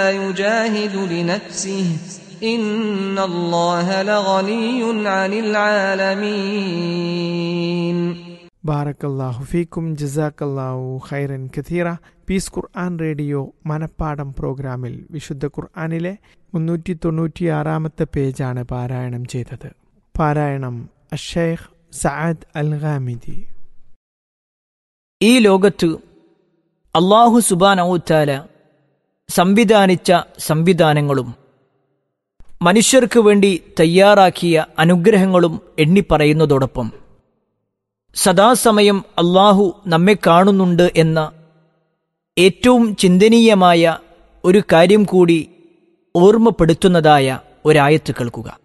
يجاهد لنفسه إن الله لغني عن العالمين ബാറക്കല്ലാഹു ഫീക്കും ജസാക്കല്ലാഹു ഖൈറൻ കഥീറ പീസ് ഖുർആൻ റേഡിയോ മനപ്പാടം പ്രോഗ്രാമിൽ വിശുദ്ധ ഖുർആനിലെ മുന്നൂറ്റി തൊണ്ണൂറ്റിയാറാമത്തെ പേജാണ് പാരായണം ചെയ്തത് പാരായണം അഷേഖ് സഅദ് അൽ ഖാമിദി ഈ ലോകത്ത് അള്ളാഹു സുബാനൌത്താല സംവിധാനിച്ച സംവിധാനങ്ങളും മനുഷ്യർക്ക് വേണ്ടി തയ്യാറാക്കിയ അനുഗ്രഹങ്ങളും എണ്ണിപ്പറയുന്നതോടൊപ്പം സദാസമയം അള്ളാഹു നമ്മെ കാണുന്നുണ്ട് എന്ന ഏറ്റവും ചിന്തനീയമായ ഒരു കാര്യം കൂടി ഓർമ്മപ്പെടുത്തുന്നതായ ഒരായത്ത് കേൾക്കുക